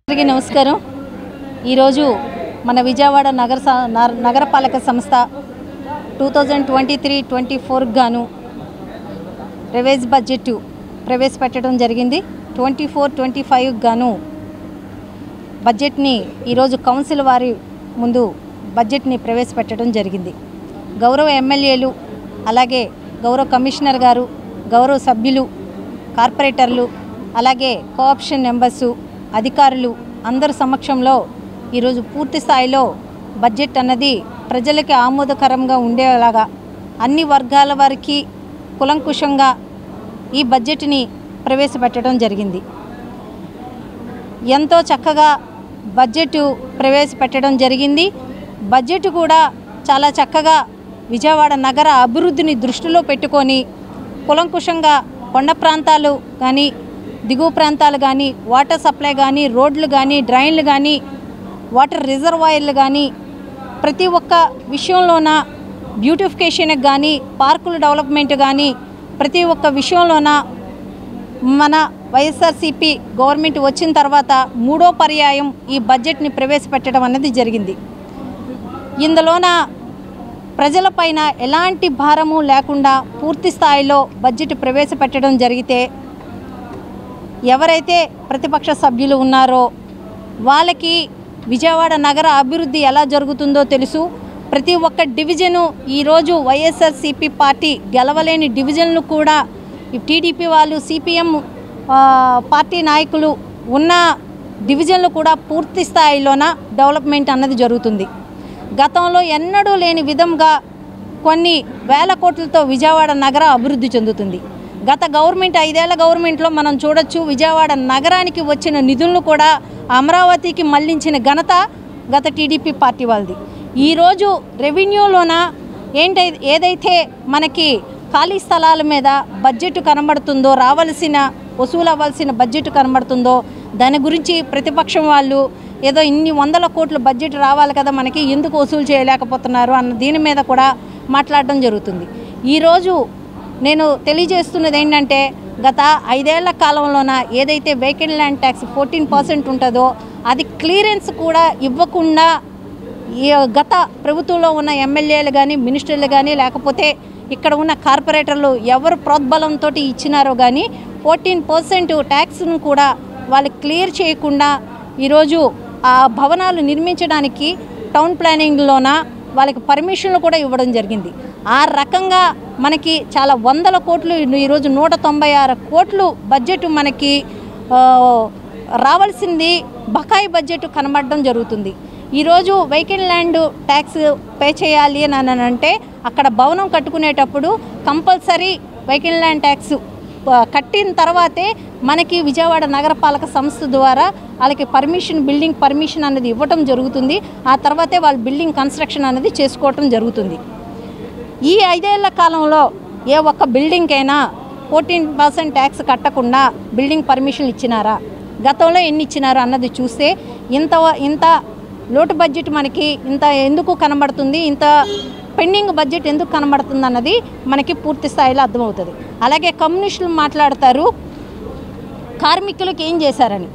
అందరికీ నమస్కారం ఈరోజు మన విజయవాడ నగర స- నగ- నగరపాలక సంస్థ two thousand twenty three twenty ఫోర్కి గాను రివైజ్ బడ్జెట్ ప్రవేశపెట్టడం జరిగింది ట్వంటీ ఫోర్ ట్వంటీ ఫైవ్కి గాను బడ్జెట్ని ఈరోజు కౌన్సిల్ వారి ముందు బడ్జెట్ని ప్రవేశపెట్టడం జరిగింది గౌరవ ఎమ్మెల్యేలు అలాగే గౌరవ కమిషనర్ గారు గౌరవ సభ్యులు కార్పొరేటర్లు అలాగే కోఆప్షన్ మెంబర్సు అధికారులు అందరి సమక్షంలో ఈరోజు పూర్తి స్థాయిలో బడ్జెట్ అన్నది ప్రజలకి ఆమోదకరంగా ఉండేలాగా అన్ని వర్గాల వారికి కులంకుశంగా ఈ బడ్జెట్ని ప్రవేశపెట్టడం జరిగింది ఎంతో చక్కగా బడ్జెట్ ప్రవేశపెట్టడం జరిగింది బడ్జెట్ కూడా చాలా చక్కగా విజయవాడ నగర అభివృద్ధిని దృష్టిలో పెట్టుకొని కులంకుశంగా కొండ ప్రాంతాలు కానీ దిగువ ప్రాంతాలు కానీ వాటర్ సప్లై కానీ రోడ్లు కానీ డ్రైన్లు కానీ వాటర్ రిజర్వాయర్లు కానీ ప్రతి ఒక్క విషయంలోన బ్యూటిఫికేషన్కి కానీ పార్కుల డెవలప్మెంట్ కానీ ప్రతి ఒక్క విషయంలోన మన వైఎస్ఆర్సీపీ గవర్నమెంట్ వచ్చిన తర్వాత మూడో పర్యాయం ఈ బడ్జెట్ని ప్రవేశపెట్టడం అనేది జరిగింది ఇందులోన ప్రజలపైన ఎలాంటి భారము లేకుండా పూర్తి స్థాయిలో బడ్జెట్ ప్రవేశపెట్టడం జరిగితే ఎవరైతే ప్రతిపక్ష సభ్యులు ఉన్నారో వాళ్ళకి విజయవాడ నగర అభివృద్ధి ఎలా జరుగుతుందో తెలుసు ప్రతి ఒక్క డివిజను ఈరోజు వైఎస్ఆర్సీపీ పార్టీ గెలవలేని డివిజన్లు కూడా ఈ టీడీపీ వాళ్ళు సిపిఎం పార్టీ నాయకులు ఉన్న డివిజన్లు కూడా పూర్తి స్థాయిలోన డెవలప్మెంట్ అన్నది జరుగుతుంది గతంలో ఎన్నడూ లేని విధంగా కొన్ని వేల కోట్లతో విజయవాడ నగర అభివృద్ధి చెందుతుంది గత గవర్నమెంట్ ఐదేళ్ల గవర్నమెంట్లో మనం చూడొచ్చు విజయవాడ నగరానికి వచ్చిన నిధులను కూడా అమరావతికి మళ్లించిన ఘనత గత టీడీపీ పార్టీ వాళ్ళది ఈరోజు రెవెన్యూలోన ఏంటై ఏదైతే మనకి ఖాళీ స్థలాల మీద బడ్జెట్ కనబడుతుందో రావాల్సిన వసూలు అవ్వాల్సిన బడ్జెట్ కనబడుతుందో దాని గురించి ప్రతిపక్షం వాళ్ళు ఏదో ఇన్ని వందల కోట్ల బడ్జెట్ రావాలి కదా మనకి ఎందుకు వసూలు చేయలేకపోతున్నారు అన్న దీని మీద కూడా మాట్లాడడం జరుగుతుంది ఈరోజు నేను తెలియజేస్తున్నది ఏంటంటే గత ఐదేళ్ల కాలంలోన ఏదైతే vacant land tax fourteen percent ఉంటుందో అది క్లియరెన్స్ కూడా ఇవ్వకుండా ఈ గత ప్రభుత్వంలో ఉన్న ఎమ్మెల్యేలు కానీ మినిస్టర్లు కానీ లేకపోతే ఇక్కడ ఉన్న కార్పొరేటర్లు ఎవరు ప్రోద్బలంతో ఇచ్చినారో కానీ ఫోర్టీన్ పర్సెంట్ ట్యాక్స్ను కూడా వాళ్ళు క్లియర్ చేయకుండా ఈరోజు ఆ భవనాలు నిర్మించడానికి టౌన్ ప్లానింగ్లోన వాళ్ళకి పర్మిషన్లు కూడా ఇవ్వడం జరిగింది ఆ రకంగా మనకి చాలా వందల కోట్లు ఈరోజు నూట తొంభై ఆరు కోట్లు బడ్జెట్ మనకి ఆ, రావాల్సింది బకాయి బడ్జెట్ కనబడడం జరుగుతుంది ఈరోజు వెహికల్ ల్యాండ్ ట్యాక్స్ పే చేయాలి అని అని అంటే అక్కడ భవనం కట్టుకునేటప్పుడు కంపల్సరీ వెహికల్ ల్యాండ్ ట్యాక్స్ ఆ, కట్టిన తర్వాతే మనకి విజయవాడ నగరపాలక సంస్థ ద్వారా వాళ్ళకి పర్మిషన్ బిల్డింగ్ పర్మిషన్ అనేది ఇవ్వటం జరుగుతుంది ఆ తర్వాతే వాళ్ళు బిల్డింగ్ కన్స్ట్రక్షన్ అనేది చేసుకోవటం జరుగుతుంది ఈ ఐదేళ్ల కాలంలో ఏ ఒక్క బిల్డింగ్కైనా ఫోర్టీన్ పర్సెంట్ ట్యాక్స్ కట్టకుండా బిల్డింగ్ పర్మిషన్ ఇచ్చినారా గతంలో ఎన్ని ఇచ్చినారు అన్నది చూస్తే ఇంత ఇంత లోటు బడ్జెట్ మనకి ఇంత ఎందుకు కనబడుతుంది ఇంత పెండింగ్ బడ్జెట్ ఎందుకు కనబడుతుంది అన్నది మనకి పూర్తి స్థాయిలో అర్థమవుతుంది అలాగే కమ్యూనిస్టులు మాట్లాడతారు కార్మికులకు ఏం చేశారని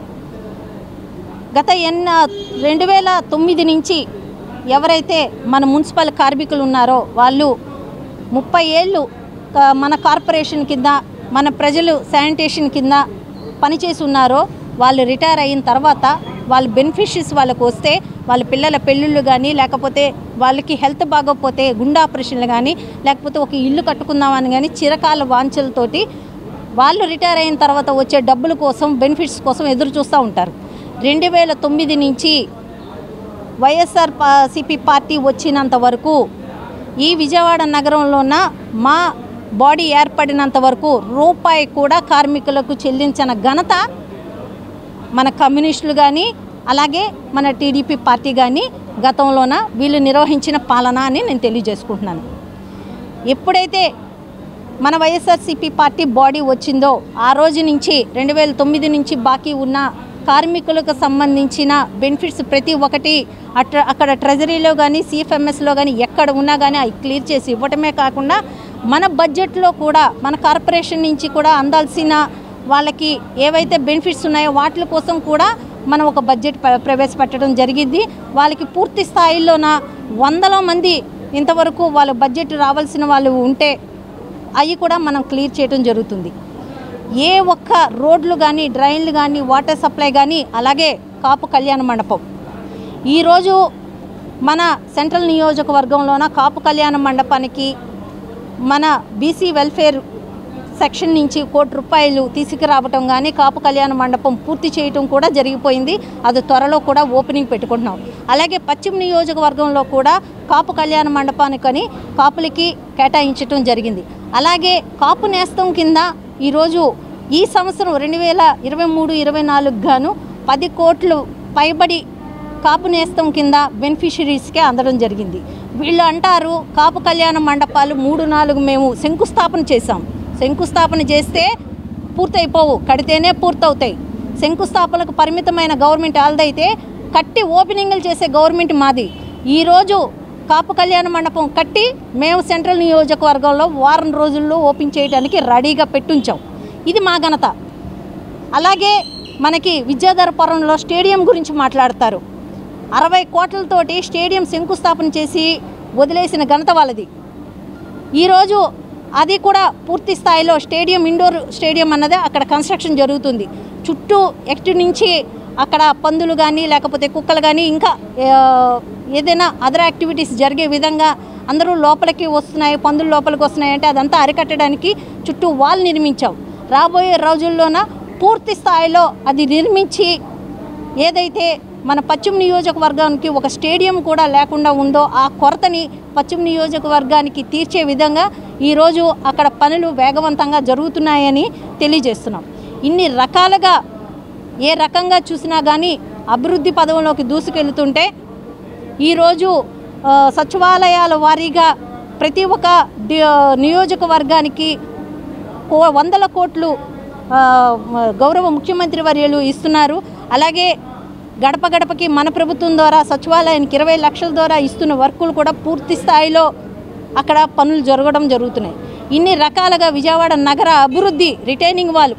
గత ఎన్న రెండు వేల తొమ్మిది నుంచి ఎవరైతే మన మున్సిపల్ కార్మికులు ఉన్నారో వాళ్ళు ముప్పై ఏళ్ళు ఆ, మన కార్పొరేషన్ కింద మన ప్రజలు శానిటేషన్ కింద పనిచేసి ఉన్నారో వాళ్ళు రిటైర్ అయిన తర్వాత వాళ్ళ బెనిఫిషరీస్ వాళ్ళకు వస్తే వాళ్ళ పిల్లల పెళ్ళిళ్ళు కానీ లేకపోతే వాళ్ళకి హెల్త్ బాగోకపోతే గుండె ఆపరేషన్లు కానీ లేకపోతే ఒక ఇల్లు కట్టుకుందామని కానీ చిరకాల వాంఛలతోటి వాళ్ళు రిటైర్ అయిన తర్వాత వచ్చే డబ్బుల కోసం బెనిఫిట్స్ కోసం ఎదురు చూస్తూ ఉంటారు రెండు వేల తొమ్మిది నుంచి వైఎస్ఆర్ పా- సిపి పార్టీ వచ్చినంత వరకు ఈ విజయవాడ నగరంలోన మా బాడీ ఏర్పడినంత వరకు రూపాయి కూడా కార్మికులకు చెల్లించిన ఘనత మన కమ్యూనిస్టులు కానీ అలాగే మన టీడీపీ పార్టీ కానీ గతంలోన వీళ్ళు నిర్వహించిన పాలన అని నేను తెలియజేసుకుంటున్నాను ఎప్పుడైతే మన వైఎస్ఆర్సీపీ పార్టీ బాడీ వచ్చిందో ఆ రోజు నుంచి రెండు వేల తొమ్మిది నుంచి బాకీ ఉన్న కార్మికులకు సంబంధించిన బెనిఫిట్స్ ప్రతి ఒక్కటి అట్ర అక్కడ ట్రెజరీలో కానీ సిఎఫ్ఎంఎస్లో కానీ ఎక్కడ ఉన్నా కానీ అవి క్లియర్ చేసి ఇవ్వటమే కాకుండా మన బడ్జెట్లో కూడా మన కార్పొరేషన్ నుంచి కూడా అందాల్సిన వాళ్ళకి ఏవైతే బెనిఫిట్స్ ఉన్నాయో వాటి కోసం కూడా మనం ఒక బడ్జెట్ ప్ర- ప్రవేశపెట్టడం జరిగింది వాళ్ళకి పూర్తి స్థాయిలోన వందల మంది ఇంతవరకు వాళ్ళ బడ్జెట్ రావాల్సిన వాళ్ళు ఉంటే అవి కూడా మనం క్లియర్ చేయడం జరుగుతుంది ఏ ఒక్క రోడ్లు కానీ డ్రైన్లు కానీ వాటర్ సప్లై కానీ అలాగే కాపు కళ్యాణ మండపం ఈరోజు మన సెంట్రల్ నియోజకవర్గంలోన కాపు కళ్యాణ మండపానికి మన బీసీ వెల్ఫేర్ సెక్షన్ నుంచి కోటి రూపాయలు తీసుకురావటం కానీ కాపు కళ్యాణ మండపం పూర్తి చేయటం కూడా జరిగిపోయింది అది త్వరలో కూడా ఓపెనింగ్ పెట్టుకుంటున్నాం అలాగే పశ్చిమ నియోజకవర్గంలో కూడా కాపు కళ్యాణ మండపానికని కాపులకి కేటాయించటం జరిగింది అలాగే కాపు నేస్తం కింద ఈరోజు ఈ సంవత్సరం రెండు వేల ఇరవై మూడు ఇరవై నాలుగు గాను పది కోట్లు పైబడి కాపు నేస్తం కింద బెనిఫిషరీస్కే అందడం జరిగింది వీళ్ళు అంటారు కాపు కళ్యాణ మండపాలు మూడు నాలుగు మేము శంకుస్థాపన చేశాం శంకుస్థాపన చేస్తే పూర్తయిపోవు కడితేనే పూర్తవుతాయి శంకుస్థాపనకు పరిమితమైన గవర్నమెంట్ వాళ్ళదైతే కట్టి ఓపెనింగ్లు చేసే గవర్నమెంట్ మాది ఈరోజు కాపు కళ్యాణ మండపం కట్టి మేము సెంట్రల్ నియోజకవర్గంలో వారం రోజుల్లో ఓపెన్ చేయడానికి రెడీగా పెట్టుంచాం ఇది మా ఘనత అలాగే మనకి విద్యాధరపురంలో స్టేడియం గురించి మాట్లాడతారు అరవై కోట్లతోటి స్టేడియం శంకుస్థాపన చేసి వదిలేసిన ఘనత వాళ్ళది ఈరోజు అది కూడా పూర్తి స్థాయిలో స్టేడియం ఇండోర్ స్టేడియం అన్నదే అక్కడ కన్స్ట్రక్షన్ జరుగుతుంది చుట్టూ ఎటు నుంచి అక్కడ పందులు కానీ లేకపోతే కుక్కలు కానీ ఇంకా ఆ, ఏదైనా అదర్ యాక్టివిటీస్ జరిగే విధంగా అందరూ లోపలికి వస్తున్నాయి పందులు లోపలికి వస్తున్నాయి అంటే అదంతా అరికట్టడానికి చుట్టూ వాల్ నిర్మించాం రాబోయే రోజుల్లోన పూర్తి స్థాయిలో అది నిర్మించి ఏదైతే మన పశ్చిమ నియోజకవర్గానికి ఒక స్టేడియం కూడా లేకుండా ఉందో ఆ కొరతని పశ్చిమ నియోజకవర్గానికి తీర్చే విధంగా ఈరోజు అక్కడ పనులు వేగవంతంగా జరుగుతున్నాయని తెలియజేస్తున్నాం ఇన్ని రకాలుగా ఏ రకంగా చూసినా కానీ అభివృద్ధి పదంలోకి దూసుకెళ్తుంటే ఈరోజు ఆ, సచివాలయాల వారీగా ప్రతి ఒక్క డి- నియోజకవర్గానికి కో వందల కోట్లు ఆ, మ- గౌరవ ముఖ్యమంత్రి వర్యులు ఇస్తున్నారు అలాగే గడప గడపకి మన ప్రభుత్వం ద్వారా సచివాలయానికి ఇరవై లక్షల ద్వారా ఇస్తున్న వర్కులు కూడా పూర్తి స్థాయిలో అక్కడ పనులు జరగడం జరుగుతున్నాయి ఇన్ని రకాలుగా విజయవాడ నగర అభివృద్ధి రిటైనింగ్ వాళ్ళు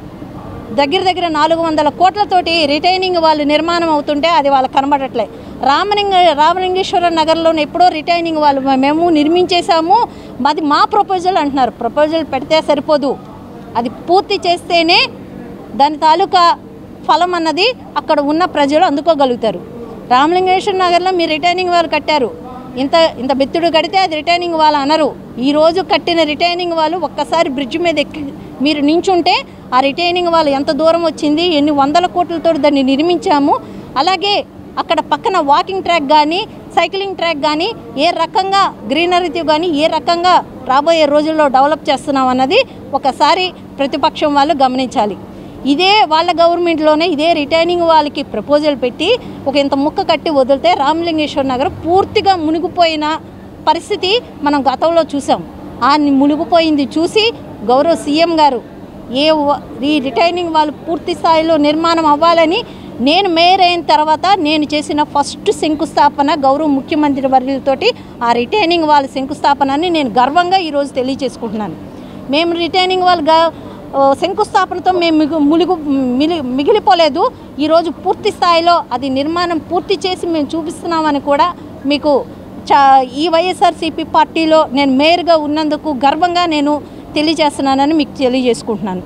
దగ్గర దగ్గర నాలుగు వందల కోట్లతోటి రిటైనింగ్ వాళ్ళు నిర్మాణం అవుతుంటే అది వాళ్ళకి కనబడట్లే రామలింగ రామలింగేశ్వర నగర్లో ఎప్పుడో రిటైనింగ్ వాళ్ళు మేము నిర్మించేశాము అది మా ప్రపోజల్ అంటున్నారు ప్రపోజల్ పెడితే సరిపోదు అది పూర్తి చేస్తేనే దాని తాలూకా ఫలం అన్నది అక్కడ ఉన్న ప్రజలు అందుకోగలుగుతారు రామలింగేశ్వర నగర్లో మీరు రిటైనింగ్ వాళ్ళు కట్టారు ఇంత ఇంత బెత్తుడు కడితే అది రిటైనింగ్ వాళ్ళు అనరు ఈ రోజు కట్టిన రిటైనింగ్ వాళ్ళు ఒక్కసారి బ్రిడ్జ్ మీద ఎక్కి మీరు నించుంటే ఆ రిటైనింగ్ వాళ్ళు ఎంత దూరం వచ్చింది ఎన్ని వందల కోట్లతో దాన్ని నిర్మించాము అలాగే అక్కడ పక్కన వాకింగ్ ట్రాక్ కానీ సైక్లింగ్ ట్రాక్ కానీ ఏ రకంగా గ్రీనరీతో కానీ ఏ రకంగా రాబోయే రోజుల్లో డెవలప్ చేస్తున్నాం అన్నది ఒకసారి ప్రతిపక్షం వాళ్ళు గమనించాలి ఇదే వాళ్ళ గవర్నమెంట్లోనే ఇదే రిటైనింగ్ వాళ్ళకి ప్రపోజల్ పెట్టి ఒక ఇంత ముక్క కట్టి వదిలితే రామలింగేశ్వర నగర్ పూర్తిగా మునిగిపోయిన పరిస్థితి మనం గతంలో చూసాం ఆ మునిగిపోయింది చూసి గౌరవ సీఎం గారు ఏ వ- ఈ రిటైనింగ్ వాళ్ళు పూర్తి స్థాయిలో నిర్మాణం అవ్వాలని నేను మేయర్ అయిన తర్వాత నేను చేసిన ఫస్ట్ శంకుస్థాపన గౌరవ ముఖ్యమంత్రి వర్యులతోటి ఆ రిటైనింగ్ వాళ్ళ శంకుస్థాపనని నేను గర్వంగా ఈరోజు తెలియజేసుకుంటున్నాను మేము రిటైనింగ్ వాళ్ళగా ఆ, శంకుస్థాపనతో మేము మిగు ములుగు మిలి మిగిలిపోలేదు ఈరోజు పూర్తి స్థాయిలో అది నిర్మాణం పూర్తి చేసి మేము చూపిస్తున్నామని కూడా మీకు చా ఈ వైఎస్ఆర్సీపీ పార్టీలో నేను మేయర్గా ఉన్నందుకు గర్వంగా నేను తెలియజేస్తున్నానని మీకు తెలియజేసుకుంటున్నాను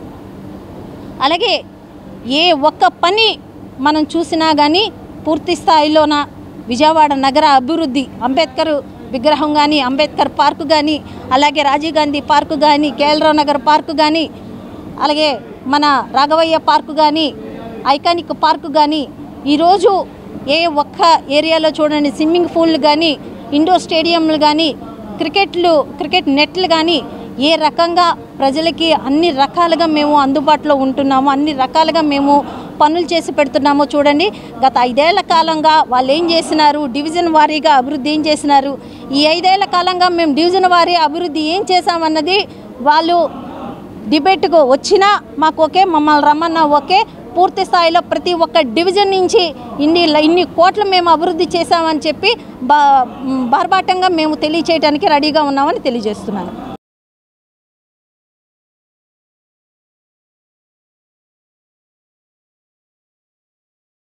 అలాగే ఏ ఒక్క పని మనం చూసినా కానీ పూర్తి స్థాయిలోన విజయవాడ నగర అభివృద్ధి అంబేద్కర్ విగ్రహం కానీ అంబేద్కర్ పార్కు కానీ అలాగే రాజీవ్ గాంధీ పార్కు కానీ కేఎల్రావు నగర్ పార్కు కానీ అలాగే మన రాఘవయ్య పార్కు కానీ ఐకానిక్ పార్కు కానీ ఈరోజు ఏ ఒక్క ఏరియాలో చూడండి స్విమ్మింగ్ పూల్ కానీ ఇండోర్ స్టేడియంలు కానీ క్రికెట్లు క్రికెట్ నెట్లు కానీ ఏ రకంగా ప్రజలకి అన్ని రకాలుగా మేము అందుబాటులో ఉంటున్నాము అన్ని రకాలుగా మేము పనులు చేసి పెడుతున్నామో చూడండి గత ఐదేళ్ల కాలంగా వాళ్ళు ఏం చేసినారు డివిజన్ వారీగా అభివృద్ధి ఏం చేసినారు ఈ ఐదేళ్ల కాలంగా మేము డివిజన్ వారీ అభివృద్ధి ఏం చేశామన్నది వాళ్ళు డిబేట్కు వచ్చినా మాకు ఓకే మమ్మల్ని రమ్మన్నా ఓకే పూర్తి స్థాయిలో ప్రతి ఒక్క డివిజన్ నుంచి ఇన్ని ఇన్ని కోట్లు మేము అభివృద్ధి చేశామని చెప్పి బా బార్బాటంగా మేము తెలియచేయడానికి రెడీగా ఉన్నామని తెలియజేస్తున్నాను